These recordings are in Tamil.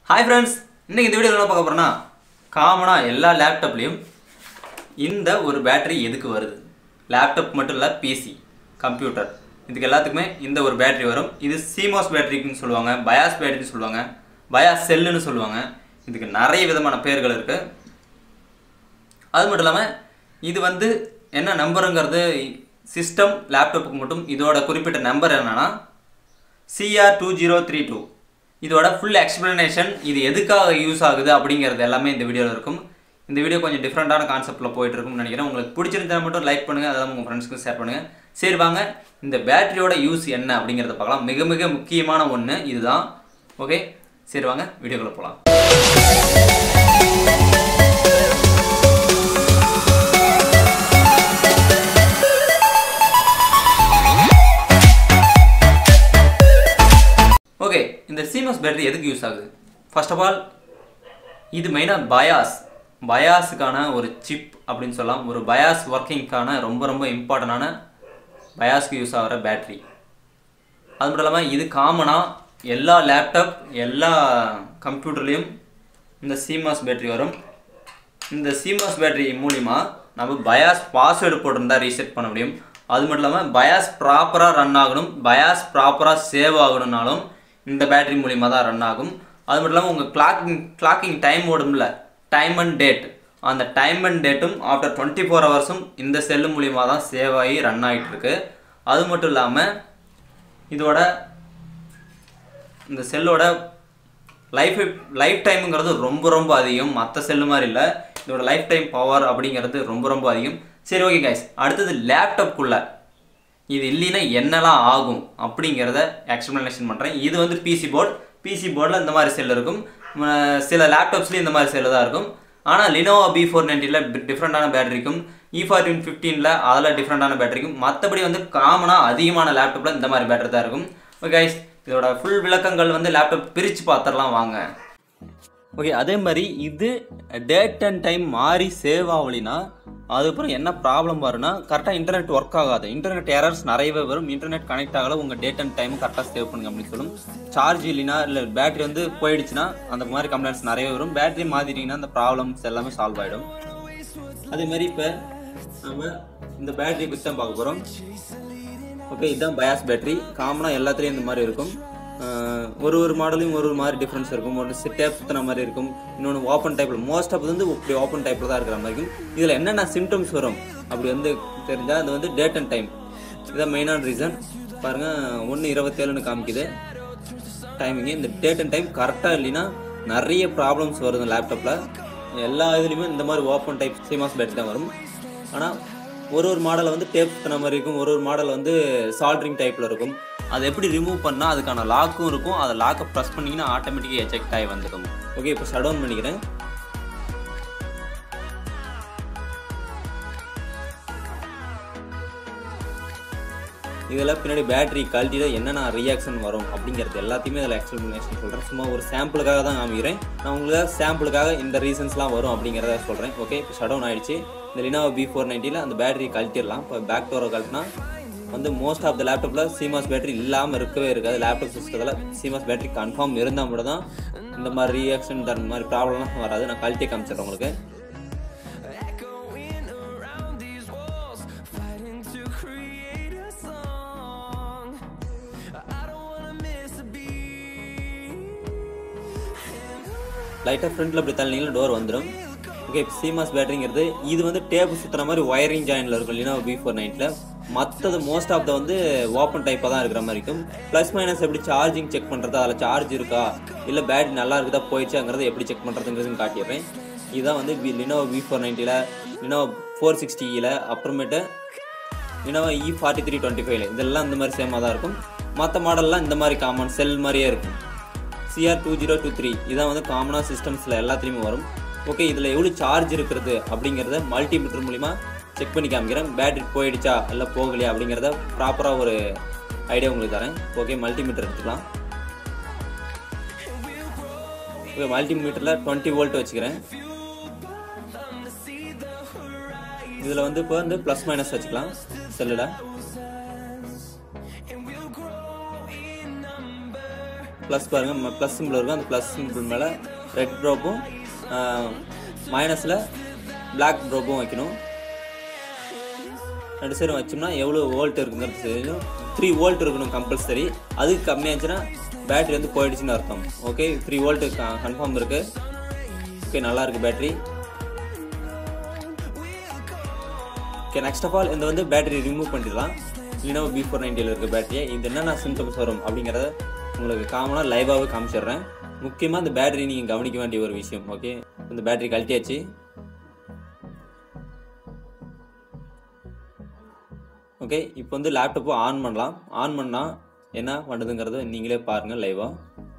ஹாய் ஃப்ரெண்ட்ஸ் இன்னைக்கு இந்த வீடியோ என்ன பார்க்க போறோம்னா காமனாக எல்லா லேப்டாப்லேயும் இந்த ஒரு பேட்டரி எதுக்கு வருது லேப்டாப் மட்டும் இல்லை பிசி கம்ப்யூட்டர் இதுக்கு எல்லாத்துக்குமே இந்த ஒரு பேட்டரி வரும் இது சிமாஸ் பேட்டரிக்குன்னு சொல்லுவாங்க பயாஸ் பேட்டரின்னு சொல்லுவாங்க பயாஸ் செல்லுன்னு சொல்லுவாங்க இதுக்கு நிறைய விதமான பேர்கள் இருக்குது அது மட்டும் இல்லாமல் இது வந்து என்ன நம்பருங்கிறது சிஸ்டம் லேப்டாப்புக்கு மட்டும் இதோட குறிப்பிட்ட நம்பர் என்னன்னா CR two zero three two இதோட ஃபுல் எக்ஸ்பிளனேஷன் இது எதுக்காக யூஸ் ஆகுது அப்படிங்கிறது எல்லாமே இந்த வீடியோவில் இருக்கும் இந்த வீடியோ கொஞ்சம் டிஃப்ரெண்ட்டான கான்செப்ட்டில் போயிட்டு இருக்கும்னு நினைக்கிறேன் உங்களுக்கு பிடிச்சிருந்தா மட்டும் லைக் பண்ணுங்கள் அதாவது உங்கள் ஃப்ரெண்ட்ஸ்க்கு ஷேர் பண்ணுங்கள் சரி வாங்க இந்த பேட்டரியோட யூஸ் என்ன அப்படிங்கிறத பார்க்கலாம் மிக மிக முக்கியமான ஒன்று இதுதான் ஓகே சரி வாங்க வீடியோக்குள்ளே போகலாம் ஓகே இந்த சிமஸ் பேட்டரி எதுக்கு யூஸ் ஆகுது ஃபர்ஸ்ட் ஆஃப் ஆல் இது மெயினாக பயாஸ் பயாஸுக்கான ஒரு சிப் அப்படின்னு சொல்லலாம் ஒரு பயாஸ் ஒர்க்கிங்க்கான ரொம்ப ரொம்ப இம்பார்ட்டண்டான பயாஸ்க்கு யூஸ் ஆகிற பேட்டரி அது மட்டும் இல்லாமல் இது காமனாக எல்லா லேப்டாப் எல்லா கம்ப்யூட்டர்லேயும் இந்த சிமாஸ் பேட்டரி வரும் இந்த சிமாஸ் பேட்டரி மூலிமா நம்ம பயாஸ் பாஸ்வேர்டு போட்டிருந்தா ரீசெட் பண்ண முடியும் அது மட்டும் இல்லாமல் பயாஸ் ப்ராப்பராக ரன் ஆகணும் பயாஸ் ப்ராப்பராக சேவ் ஆகணும்னாலும் இந்த பேட்டரி மூலிமா தான் ரன் ஆகும் அது மட்டும் இல்லாமல் உங்கள் கிளாக்கிங் கிளாக்கிங் டைம் ஓடும்ல டைம் அண்ட் டேட் அந்த டைம் அண்ட் டேட்டும் ஆஃப்டர் டுவெண்ட்டி ஃபோர் ஹவர்ஸும் இந்த செல்லு மூலிமா தான் சேவ் ஆகி ரன் ஆகிட்டு இருக்கு அது மட்டும் இல்லாமல் இதோட இந்த செல்லோட லைஃப் லைஃப் டைமுங்கிறது ரொம்ப ரொம்ப அதிகம் மற்ற செல்லு மாதிரி இல்லை இதோட லைஃப் டைம் பவர் அப்படிங்கிறது ரொம்ப ரொம்ப அதிகம் சரி ஓகே கைஸ் அடுத்தது லேப்டாப்குள்ள இது இல்லைன்னா என்னெல்லாம் ஆகும் அப்படிங்கிறத எக்ஸ்பிளனேஷன் பண்ணுறேன் இது வந்து பிசி போர்டு பிசி போர்டில் இந்த மாதிரி செல் இருக்கும் ம- சில லேப்டாப்ஸ்லேயும் இந்த மாதிரி செல்லு தான் இருக்கும் ஆனால் லினோவா பி ஃபோர் நைன்ட்டியில் டிஃப்ரெண்ட்டான பேட்டரிக்கும் இ ஃபார்ட்டின் ஃபிஃப்டீனில் அதில் டிஃப்ரெண்ட்டான பேட்டரிக்கும் மற்றபடி வந்து காமனாக அதிகமான லேப்டாப்பில் இந்த மாதிரி பேட்டரி தான் இருக்கும் ஓகே கைஸ் இதோட ஃபுல் விளக்கங்கள் வந்து லேப்டாப் பிரித்து பார்த்துடலாம் வாங்க ஓகே அதே மாதிரி இது டேட் அண்ட் டைம் மாறி சேவ் ஆகலினா அதுக்கப்புறம் என்ன ப்ராப்ளம் வரும்னா கரெக்டாக இன்டர்நெட் ஒர்க் ஆகாது இன்டர்நெட் எரர்ஸ் நிறையவே வரும் இன்டர்நெட் கனெக்ட் ஆகல உங்கள் டேட் அண்ட் டைம் கரெக்டாக சேவ் பண்ணுங்க அப்படின்னு சொல்லும் சார்ஜ் இல்லைனா இல்லை பேட்டரி வந்து போயிடுச்சுன்னா அந்த மாதிரி கம்ப்ளைண்ட்ஸ் நிறைய வரும் பேட்டரி மாற்றிட்டீங்கன்னா அந்த ப்ராப்ளம்ஸ் எல்லாமே சால்வ் ஆகிடும் அதே மாதிரி இப்போ நம்ம இந்த பேட்டரி பற்றி தான் பார்க்க போகிறோம் ஓகே இதுதான் பயாஸ் பேட்டரி காமனாக எல்லாத்துலேயும் இந்த மாதிரி இருக்கும் அஹ் ஒரு ஒரு மாடலையும் ஒரு ஒரு மாதிரி டிஃப்ரென்ஸ் இருக்கும் ஒன்று டேப் சுத்தின மாதிரி இருக்கும் இன்னொன்று ஓப்பன் டைப்பில் மோஸ்ட் ஆஃப் வந்து இப்படி ஓப்பன் டைப்பில் தான் இருக்கிற மாதிரி இருக்கும் இதில் என்னென்ன சிம்டம்ஸ் வரும் அப்படி வந்து தெரிஞ்சால் அது வந்து டேட் அண்ட் டைம் இதான் மெயினான ரீசன் பாருங்கள் ஒன்று இருபத்தேழுன்னு காமிக்குது டைமிங்கு இந்த டேட் அண்ட் டைம் கரெக்டாக இல்லைன்னா நிறைய ப்ராப்ளம்ஸ் வருது லேப்டாப்பில் எல்லா இதுலேயுமே இந்த மாதிரி ஓப்பன் டைப் சிமாஸ் பேட்டரி தான் வரும் ஆனால் ஒரு ஒரு மாடலில் வந்து டேப் சுத்தின மாதிரி இருக்கும் ஒரு ஒரு மாடல் வந்து சால்ட்ரிங் டைப்பில் இருக்கும் அதை எப்படி ரிமூவ் பண்ணால் அதுக்கான லாக்கும் இருக்கும் அதை லாக்கை ப்ரெஸ் பண்ணிங்கன்னா ஆட்டோமேட்டிக்காக எஜெக்ட் ஆகி வந்துடும் ஓகே இப்போ ஷட் டவுன் பண்ணிக்கிறேன் இதில் பின்னாடி பேட்டரி குவாலிட்டியில் என்னென்ன ரியாக்ஷன் வரும் அப்படிங்கிறது எல்லாத்தையுமே இதில் எக்ஸ்பிளனேஷன் சொல்கிறேன் சும்மா ஒரு சாம்பிளுக்காக தான் காமிக்கிறேன் நான் உங்களுக்கு சாம்பிளுக்காக இந்த ரீசன்ஸ்லாம் வரும் அப்படிங்கிறத சொல்கிறேன் ஓகே இப்போ ஷட் டவுன் ஆயிடுச்சு இந்த லினோவா பி ஃபோர் நைன்ட்டியில் அந்த பேட்டரி கழட்டிடலாம் இப்போ பேக் டோரை கழட்டினா வந்து மோஸ்ட் ஆஃப் த லேப்டாப்பில் சிமாஸ் பேட்டரி இல்லாமல் இருக்கவே இருக்காது லேப்டாப் சிஸ்டத்தில் சிமாஸ் பேட்டரி கன்ஃபார்ம் இருந்தால் மட்டும் தான் இந்த மாதிரி ரியாக்ஷன் இந்த மாதிரி ப்ராப்ளம்லாம் வராது நான் கழட்டி காமிச்சிடுறேன் உங்களுக்கு லைட்டாக ஃப்ரண்ட்டில் இப்படி தள்ளினீங்கன்னா டோர் வந்துடும் ஓகே சிமாஸ் பேட்டரிங்கிறது இது வந்து டேப் சுற்றுற மாதிரி ஒயரிங் ஜாயினில் இருக்கும் இல்லைன்னா பி ஃபோர் நைட்டில் மற்றது மோஸ்ட் ஆஃப் த வந்து ஓப்பன் டைப்பாக தான் இருக்கிற மாதிரி இருக்கும் ப்ளஸ் மைனஸ் எப்படி சார்ஜிங் செக் பண்ணுறது அதில் சார்ஜ் இருக்கா இல்லை பேட்டரி நல்லா இருக்குதா போயிடுச்சாங்கிறத எப்படி செக் பண்ணுறதுங்கிறது காட்டிடுறேன் இதுதான் வந்து லினோ வி ஃபோர் நைன்ட்டியில் லினோ ஃபோர் சிக்ஸ்டியில் அப்புறமேட்டு Lenovo E forty three twenty ஃபைவ்ல இதெல்லாம் இந்த மாதிரி சேமாக தான் இருக்கும் மற்ற மாடல்லாம் இந்த மாதிரி காமன் செல் மாதிரியே இருக்கும் CR two zero two three இதான் வந்து காமனாக சிஸ்டம்ஸில் எல்லாத்துலேயுமே வரும் ஓகே இதில் எவ்வளோ சார்ஜ் இருக்கிறது அப்படிங்கிறத மல்டிமீட்டர் மூலிமா செக் பண்ணி காமிக்கிறேன் பேட்டரி போயிடுச்சா இல்லை போகலையா அப்படிங்கிறத ப்ராப்பராக ஒரு ஐடியா உங்களுக்கு தரேன் ஓகே மல்டிமீட்டர் எடுத்துக்கலாம் ஓகே மல்டிமீட்டரில் டுவெண்ட்டி வோல்ட் வச்சுக்கிறேன் இதில் வந்து இப்போ வந்து ப்ளஸ் மைனஸ் வச்சுக்கலாம் செல்லில் ப்ளஸ் பாருங்கள் ப்ளஸ் சிம்பிள் இருக்கும் அந்த ப்ளஸ் சிம்பிள் மேலே ரெட் ட்ராப்பும் மைனஸில் பிளாக் ட்ராப்பும் வைக்கணும் ரெண்டு சைடும் வச்சோம்னா எவ்வளோ வோல்ட் இருக்குங்கிறது தெரியும் த்ரீ வோல்ட் இருக்கணும் கம்பல்சரி அதுக்கு கம்மியாச்சுன்னா பேட்டரி வந்து போயிடுச்சுன்னு அர்த்தம் ஓகே த்ரீ வோல்ட் கன்ஃபார்ம் இருக்குது ஓகே நல்லா இருக்குது battery okay next of all இந்த வந்து பேட்டரி ரிமூவ் பண்ணிடலாம் லினோவோ பி ஃபோர் நைன்ட்டியில் இருக்க பேட்டரியை இது என்னென்ன சிம்டம்ஸ் வரும் அப்படிங்கிறத உங்களுக்கு காமனாக லைவாகவே காமிச்சிடுறேன் முக்கியமாக இந்த பேட்டரி நீங்கள் கவனிக்க வேண்டிய ஒரு விஷயம் ஓகே இந்த பேட்டரி கழட்டியாச்சு ஓகே இப்போ வந்து லேப்டாப்பை ஆன் பண்ணலாம் ஆன் பண்ணால் என்ன பண்ணுதுங்கிறத நீங்களே பாருங்கள் லைவாக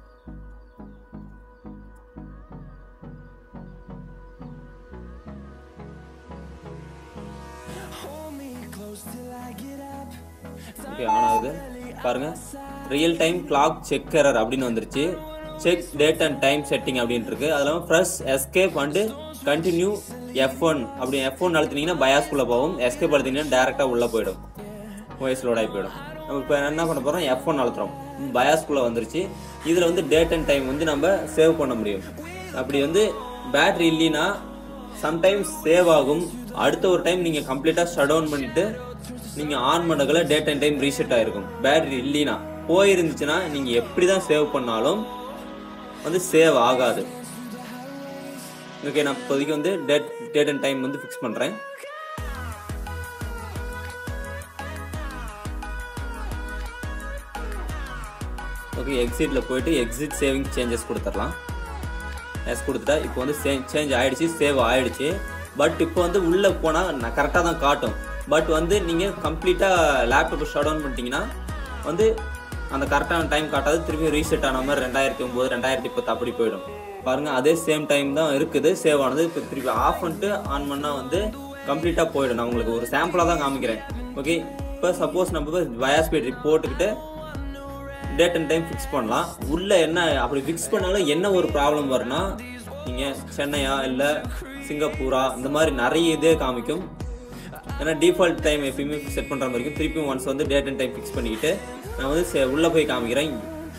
ஓகே ஆன் ஆகுது பாருங்க ரியல் டைம் கிளாக் செக்கரர் அப்படின்னு வந்துருச்சு check date and time setting அப்படின்னு இருக்கு அது இல்லாமல் press escape and continue F one அப்படி எஃப் ஒன் அழுத்தினீங்கன்னா பயாஸ்குள்ளே போகும் எஸ்கேப் அழுத்தினீங்கன்னா டேரெக்டாக உள்ளே போயிடும் வாய்ஸ் லோட் ஆகி போயிடும் நம்ம இப்போ என்ன பண்ண போகிறோம் எஃப் ஒன் அழுத்துறோம் பயாஸ்குள்ளே வந்துருச்சு இதில் வந்து டேட் அண்ட் டைம் வந்து நம்ம சேவ் பண்ண முடியும் அப்படி வந்து பேட்ரி இல்லைன்னா சம்டைம்ஸ் சேவ் ஆகும் அடுத்த ஒரு டைம் நீங்கள் கம்ப்ளீட்டாக ஷட் டவுன் பண்ணிவிட்டு நீங்கள் ஆன் பண்ணக்குள்ள டேட் அண்ட் டைம் ரீசெட் ஆகிருக்கும் பேட்டரி இல்லைனா போயிருந்துச்சுன்னா நீங்கள் எப்படி தான் சேவ் பண்ணாலும் வந்து சேவ் ஆகாது ஓகே நான் இப்போதைக்கு வந்து டேட் டேட் அண்ட் டைம் வந்து ஃபிக்ஸ் பண்ணுறேன் ஓகே எக்ஸிட்டில் போயிட்டு எக்ஸிட் சேவிங் சேஞ்சஸ் கொடுத்துடலாம் எஸ் கொடுத்துட்டா இப்போ வந்து சேஞ்ச் ஆயிடுச்சு சேவ் ஆயிடுச்சு பட் இப்போ வந்து உள்ளே போனால் நான் கரெக்டாக தான் காட்டும் பட் வந்து நீங்கள் கம்ப்ளீட்டாக லேப்டாப்பை ஷட் டவுன் பண்ணிட்டீங்கன்னா வந்து அந்த கரெக்டான டைம் காட்டாது திருப்பி ரீசெட் ஆன மாதிரி ரெண்டாயிரத்தி ஒம்பது ரெண்டாயிரத்தி பத்து அப்படி போயிடும் பாருங்கள் அதே சேம் டைம் தான் இருக்குது சேவ் ஆனது இப்போ திருப்பி ஆஃப் பண்ணிட்டு ஆன் பண்ணால் வந்து கம்ப்ளீட்டாக போயிடும் நான் உங்களுக்கு ஒரு சாம்பிளாக தான் காமிக்கிறேன் ஓகே இப்போ சப்போஸ் நம்ம வயாஸ் பேட்டரி போட்டுக்கிட்டு டேட் அண்ட் டைம் ஃபிக்ஸ் பண்ணலாம் உள்ளே என்ன அப்படி ஃபிக்ஸ் பண்ணாலும் என்ன ஒரு ப்ராப்ளம் வரும்னா நீங்கள் சென்னையா இல்லை சிங்கப்பூரா இந்த மாதிரி நிறைய இதே காமிக்கும் ஏன்னா டிஃபால்ட் டைம் எப்பயுமே செட் பண்ணுற மாதிரி இருக்கும் திருப்பியும் ஒன்ஸ் வந்து டேட் அண்ட் டைம் ஃபிக்ஸ் பண்ணிக்கிட்டு நான் வந்து செ- உள்ளே போய் காமிக்கிறேன்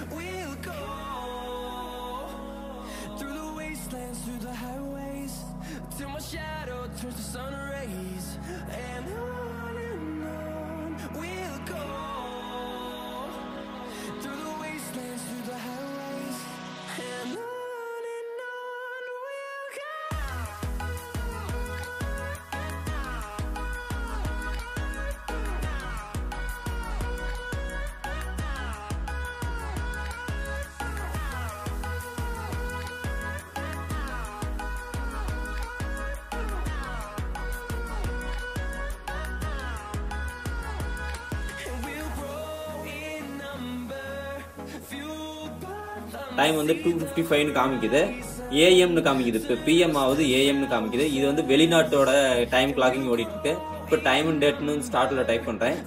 டைம் வந்து டூ ஃபிஃப்டி ஃபைவ்னு காமிக்குது ஏஎம்னு காமிக்குது இப்போ பிஎம் ஆகுது ஏஎம்னு காமிக்குது இது வந்து வெளிநாட்டோட டைம் கிளாக்கிங் ஓடிட்டு இருக்கு இப்போ டைம் அண்ட் டேட்னு ஸ்டார்ட்டில் டைப் பண்ணுறேன்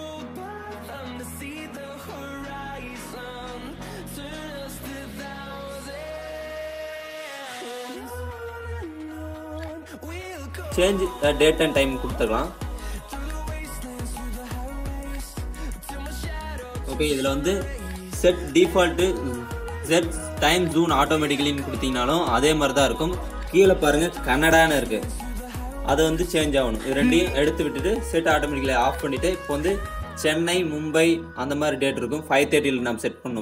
சேஞ்ச் டேட் அண்ட் டைம் கொடுத்துக்கலாம் ஓகே இதில் வந்து set default set time zone ஆட்டோமேட்டிக்கலின்னு கொடுத்தீங்கனாலும் அதே மாதிரி தான் இருக்கும் கீழே பாருங்கள் கன்னடான்னு இருக்குது அதை வந்து சேஞ்ச் ஆகணும் இது ரெண்டையும் எடுத்து விட்டுட்டு செட் ஆட்டோமேட்டிக்கலி ஆஃப் பண்ணிவிட்டு இப்போ வந்து சென்னை மும்பை அந்த மாதிரி டேட் இருக்கும் ஃபைவ் தேர்ட்டியில் நம்ம செட் பண்ணோம்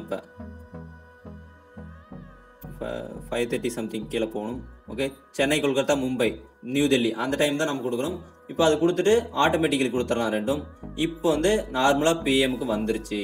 இப்போ ஃபைவ் தேர்ட்டி சம்திங் கீழே போகணும் ஓகே சென்னை கொல்கத்தா மும்பை நியூ டெல்லி அந்த டைம் தான் நம்ம கொடுக்குறோம் இப்போ அது கொடுத்துட்டு ஆட்டோமேட்டிக்கலி கொடுத்துடலாம் ரெண்டும் இப்போ வந்து நார்மலாக பிஎம்க்கு வந்துருச்சு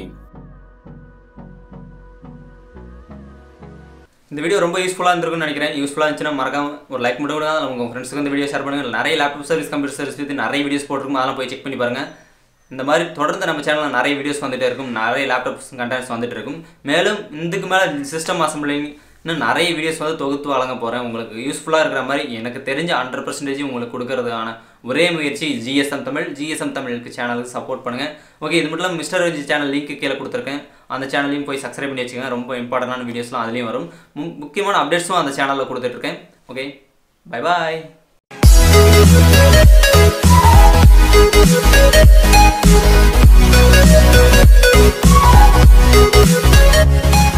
இந்த வீடியோ ரொம்ப யூஸ்ஃபுல்லாக இருந்திருக்கும்னு நினைக்கிறேன் யூஸ்ஃபுல்லாக இருந்துச்சுன்னா மறக்காம ஒரு லைக் மட்டும் கூட உங்கள் ஃப்ரெண்ட்ஸுக்கு இந்த வீடியோ ஷேர் பண்ணுங்கள் நிறைய லேப்டாப் சர்வீஸ் கம்ப்யூட்டர் சர்வீஸ் பற்றி நிறைய வீடியோஸ் போட்டிருக்கும் அதெல்லாம் போய் செக் பண்ணி பாருங்கள் இந்த மாதிரி தொடர்ந்து நம்ம சேனலில் நிறைய வீடியோஸ் வந்துட்டே இருக்கும் நிறைய லேப்டாப்ஸ் கண்டென்ட்ஸ் வந்துட்டு இருக்கும் மேலும் இதுக்கு மேலே சிஸ்டம் அசம்பிளிங் இன்னும் நிறைய வீடியோஸ் வந்து தொகுத்து வழங்க போகிறேன் உங்களுக்கு யூஸ்ஃபுல்லாக இருக்கிற மாதிரி எனக்கு தெரிஞ்ச ஹண்ட்ரட் பர்சன்டேஜ் உங்களுக்கு கொடுக்கறதுக்கான ஒரே முயற்சி ஜிஎஸ்எம் தமிழ் ஜிஎஸ்எம் தமிழுக்கு சேனலுக்கு சப்போர்ட் பண்ணுங்கள் ஓகே இது மட்டும் இல்லாமல் மிஸ்டர் ரஜி சேனல் லிங்க் கீழே கொடுத்துருக்கேன் அந்த சேனலையும் போய் சப்ஸ்கிரைப் பண்ணி வச்சுக்கோங்க ரொம்ப இம்பார்ட்டண்டான வீடியோஸ்லாம் அதுலேயும் வரும் மு- முக்கியமான அப்டேட்ஸும் அந்த சேனலில் கொடுத்துட்ருக்கேன் okay bye bye Thank you.